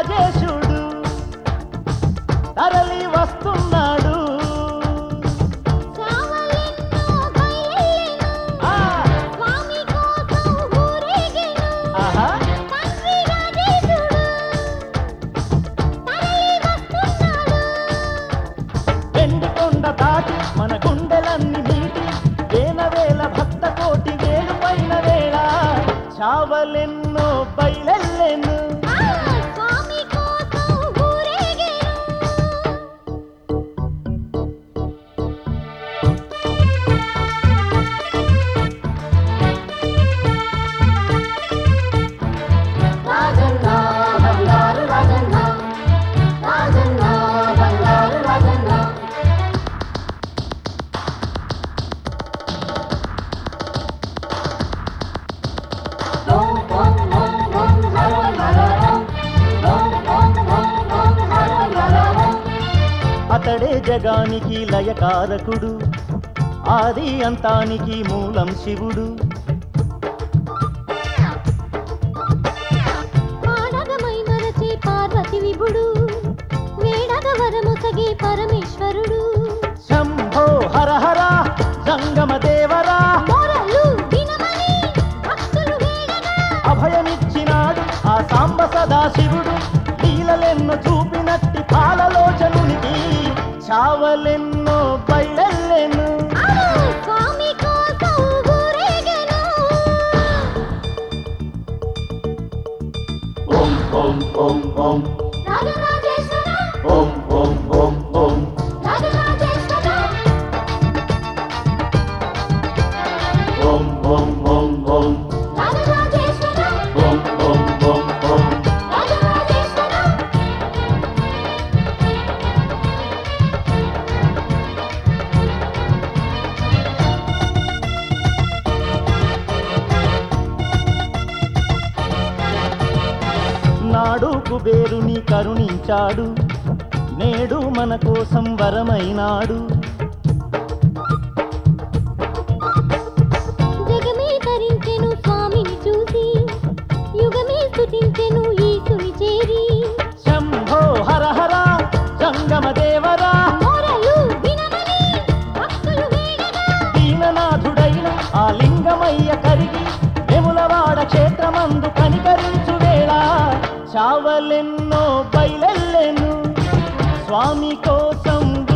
రాజరాజేశుడు తరలి వస్తున్నాడు చావలెన్నో బయలెల్లెను ఆ, స్వామి కోసం ఊరేగెను ఆహా తండ్రి రాజేశుడు తరలి వస్తున్నాడు వెండి కొండ దాటి మన గుండెలన్నీ నీటి వేల భక్త కోటి వేలు పైన వేళ చావలెన్నో బయలెల్లెను ఆ స్వామి కోసం ఊరేగెను రాజన్న బంగారు రాజన్న రాజన్న బంగారు రాజన్న ఓం ఓం ఓం ఓం హర హర ఓం ఓం ఓం ఓం ఓం హర హర ఓం అతడే జగానికి లయకారకుడు ఆది అంతానికి మూలం శివుడు పాడగమై మరచే పార్వతి విభుడు వేడగ వరముసగే పరమేశ్వరుడు శంభో హర హర జంగమ దేవరా మొరలు వినమని భక్తులు వేడగా అభయమిచ్చినాడు ఆ సాంబ సదాశివుడు లీలలెన్నో చూపినట్టి పాలలోచనునికి చావలెన్నో బయలెల్లెను ఆ స్వామి కోసం ఊరేగెను ఓం ఓం ఓం ఓం రాజరాజేశ్వర ఓం ఓం ఓం ఓం రాజరాజేశ్వర ఓం ఓం ఓం ఓం రాజరాజేశ్వర ఓం ఓం ఓం ఓం రాజరాజేశ్వర నాడు కుబేరుని కరుణించాడు నేడు మన కోసం వరమైనాడు జగమే తరించెను స్వామిని చూసి యుగమే స్తుతించెను ఈశుని చేరి శంభో హర హర జంగమ దేవరా మొరలు వినమని భక్తులు వేడగా దీననాథుడైన ఆ లింగమయ్య కరిగి వెములవాడ క్షేత్రమందు కనికరించు వేళ చావలెన్నో బయలెల్లెను స్వామి కోసం